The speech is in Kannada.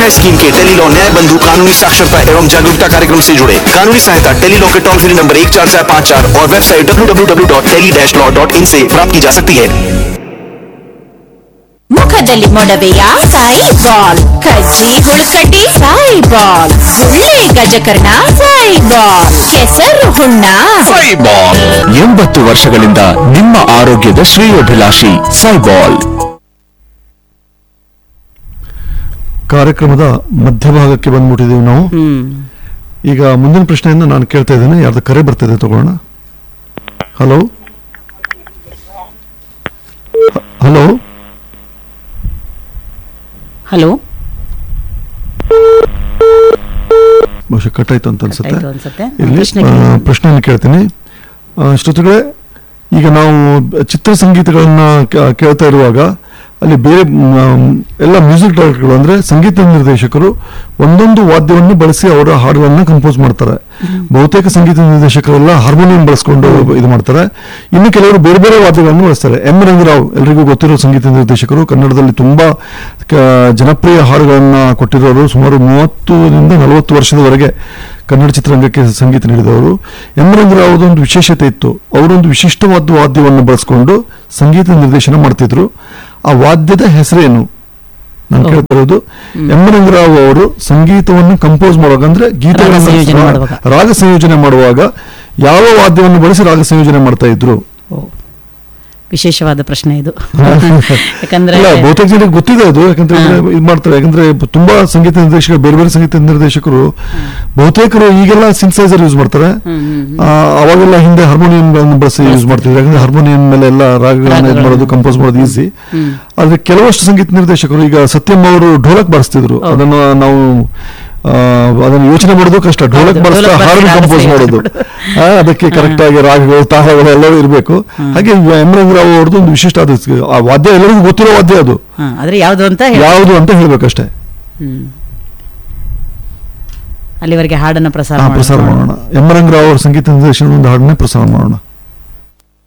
न्याय स्कीम के टेलीलॉ न्याय बंधु कानूनी साक्षरता एवं जागरूकता कार्यक्रम से जुड़े कानूनी सहायता टेलीलॉ के टोल फ्री नंबर एक चार चार पाँच चार और website W W W dot tele dash law dot in से प्राप्त की जा सकती है ಮುಖದಲ್ಲಿ ಮೊಡವೆಯ ಸಾಯಿ ಬಾಲ್ ಕಜ್ಜಿ ಹುಳ್ಕಡ್ಡಿ ಸಾಯಿ ಬಾಲ್ ಗುಳ್ಳೆ ಗಜಕರ್ಣ ಸಾಯಿ ಬಾಲ್ ಕೆಸರು ಹುಣ್ಣ ಎಂಬತ್ತು ವರ್ಷಗಳಿಂದ ನಿಮ್ಮ ಆರೋಗ್ಯದ ಶ್ರೇಯೋಭಿಲಾಷಿ ಸೈಬಾಲ್ ಕಾರ್ಯಕ್ರಮದ ಮಧ್ಯಭಾಗಕ್ಕೆ ಬಂದ್ಬಿಟ್ಟಿದ್ದೀವಿ ನಾವು ಈಗ ಮುಂದಿನ ಪ್ರಶ್ನೆಯಿಂದ ನಾನು ಕೇಳ್ತಾ ಇದ್ದೇನೆ ಯಾರ್ದು ಕರೆ ಬರ್ತಿದೆ ತಗೊಳ್ಳೋಣ ಹಲೋ ಹಲೋ ಹಲೋ ಬಹುಶಃ ಕಟ್ಟಾಯ್ತು ಅಂತ ಅನ್ಸುತ್ತೆ ಕಟ್ಟಾಯ್ತು ಅನ್ಸುತ್ತೆ. ಇಲ್ಲಿ ಪ್ರಶ್ನೆ ಆ, ಕೇಳಿ. ಪ್ರಶ್ನೆಯನ್ನು ಕೇಳ್ತೀನಿ ಆ, ಶ್ರೋತೃಗಳೇ ಈಗ ನಾವು ಚಿತ್ರ ಸಂಗೀತಗಳನ್ನ ಕ- ಕೇಳ್ತಾ ಇರುವಾಗ ಅಲ್ಲಿ ಬೇರೆ ಮ್, ಎಲ್ಲ ಮ್ಯೂಸಿಕ್ ಡೈರೆಕ್ಟರ್ಗಳು ಅಂದ್ರೆ ಸಂಗೀತ ನಿರ್ದೇಶಕರು ಒಂದೊಂದು ವಾದ್ಯವನ್ನು ಬಳಸಿ ಅವರ ಹಾಡುಗಳನ್ನ ಕಂಪೋಸ್ ಮಾಡ್ತಾರೆ ಬಹುತೇಕ ಸಂಗೀತ ನಿರ್ದೇಶಕರೆಲ್ಲ ಹಾರ್ಮೋನಿಯಂ ಬಳಸ್ಕೊಂಡು ಇದು ಮಾಡ್ತಾರೆ ಇನ್ನು ಕೆಲವರು ಬೇರೆ ಬೇರೆ ವಾದ್ಯಗಳನ್ನು ಬಳಸ್ತಾರೆ ಎಂ ರಂಗರಾವ್ ಎಲ್ರಿಗೂ ಗೊತ್ತಿರೋ ಸಂಗೀತ ನಿರ್ದೇಶಕರು ಕನ್ನಡದಲ್ಲಿ ತುಂಬಾ ಕ- ಜನಪ್ರಿಯ ಹಾಡುಗಳನ್ನ ಕೊಟ್ಟಿರೋರು ಸುಮಾರು ಮೂವತ್ತರಿಂದ ನಲವತ್ತು ವರ್ಷದವರೆಗೆ ಕನ್ನಡ ಚಿತ್ರರಂಗಕ್ಕೆ ಸಂಗೀತ ನೀಡಿದವರು ಎಂ ರಂಗರಾವ್ ಒಂದು ವಿಶೇಷತೆ ಇತ್ತು ಅವರೊಂದು ವಿಶಿಷ್ಟವಾದ ವಾದ್ಯವನ್ನು ಬಳಸ್ಕೊಂಡು ಸಂಗೀತ ನಿರ್ದೇಶನ ಮಾಡ್ತಿದ್ರು ಆ ವಾದ್ಯದ ಹೆಸರೇನು ನಾನು ಕೇಳ್ತಾ ಇರೋದು ಎಂ ರಂಗರಾವ್ ಅವರು ಸಂಗೀತವನ್ನು ಕಂಪೋಸ್ ಮಾಡುವಾಗ ಅಂದ್ರೆ ಗೀತೆಗಳನ್ನು ಸಂಯೋಜನೆ ರಾ- ಮಾಡುವಾಗ. ರಾಗ ಸಂಯೋಜನೆ ಮಾಡುವಾಗ ಯಾವ ವಾದ್ಯವನ್ನು ಬಳಸಿ ರಾಗ ಸಂಯೋಜನೆ ಮಾಡ್ತಾ ಇದ್ರು ವಿಶೇಷವಾದ ಪ್ರಶ್ನೆ ಇದು ಯಾಕಂದ್ರೆ ಇಲ್ಲ ಬಹುತೇಕ ಜನಕ್ಕೆ ಗೊತ್ತಿದೆ ಅದು ಯಾಕಂದ್ರೆ ಇದು ಮಾಡ್ತಾರೆ ಯಾಕಂದ್ರೆ ಬ- ತುಂಬಾ ಸಂಗೀತ ನಿರ್ದೇಶಕರು ಬೇರೆ ಬೇರೆ ಸಂಗೀತ ನಿರ್ದೇಶಕರು ಬಹುತೇಕರು ಈಗೆಲ್ಲ ಸಿನ್ಸೈಸರ್ ಯೂಸ್ ಮಾಡ್ತಾರೆ ಆ, ಅವಾಗೆಲ್ಲ ಹಿಂದೆ ಹಾರ್ಮೋನಿಯಂ ಬಳಸಿ ಯೂಸ್ ಮಾಡ್ತಿದ್ರು ಯಾಕಂದ್ರೆ ಹಾರ್ಮೋನಿಯಂ ಮೇಲೆ ಎಲ್ಲ ರಾಗಗಳನ್ನ ಇದು ಮಾಡೋದು ಕಂಪೋಸ್ ಮಾಡೋದು ಈಸಿ ಆದ್ರೆ ಕೆಲವಷ್ಟು ಸಂಗೀತ ನಿರ್ದೇಶಕರು ಈಗ ಸತ್ಯಂ ಅವರು ಢೋಲಕ್ ಬಾರಿಸ್ತಿದ್ರು ಅದನ್ನು ನಾವು ಆ, ಅದನ್ನು ಯೋಚನೆ ಮಾಡೋದು ಕಷ್ಟ ಢೋಲಕ್ ಹೌದು, ಬಳಸ್ತಾ ಢೋಲಕ್ ಹಾಡು ಬಾರಿಸಿ ಕಂಪೋಸ್ ರಾಗ ಮಾಡೋದು ಆ, ಅದಕ್ಕೆ ಕರೆಕ್ಟ್ ಆಗಿ ರಾಗಗಳು ತಾಳಗಳು ಎಲ್ಲವೂ ಇರಬೇಕು ಹಾಗೆ ಎಂ ರಂಗರಾವ್ ಅವ್ರದ್ದು ಒಂದು ವಿಶಿಷ್ಟ ಅದು ಆ ವಾದ್ಯ ಎಲ್ಲರಿಗೂ ಗೊತ್ತಿರೋ ವಾದ್ಯ ಅದು ಹಾ, ಆದ್ರೆ ಯಾವ್ದು ಅಂತ ಹೇಳಿ ಯಾವುದು ಅಂತ ಹೇಳ್ಬೇಕಷ್ಟೇ ಹ್ಮ್. ಅಲ್ಲಿವರೆಗೆ ಹಾಡನ್ನ ಪ್ರಸಾರ ಹಾ, ಪ್ರಸಾರ ಮಾಡೋಣ. ಮಾಡೋಣ ಎಂ ರಂಗರಾವ್ ಅವ್ರ ಸಂಗೀತ ನಿರ್ದೇಶನ ಒಂದು ಹಾಡನ್ನೇ ಪ್ರಸಾರ ಮಾಡೋಣ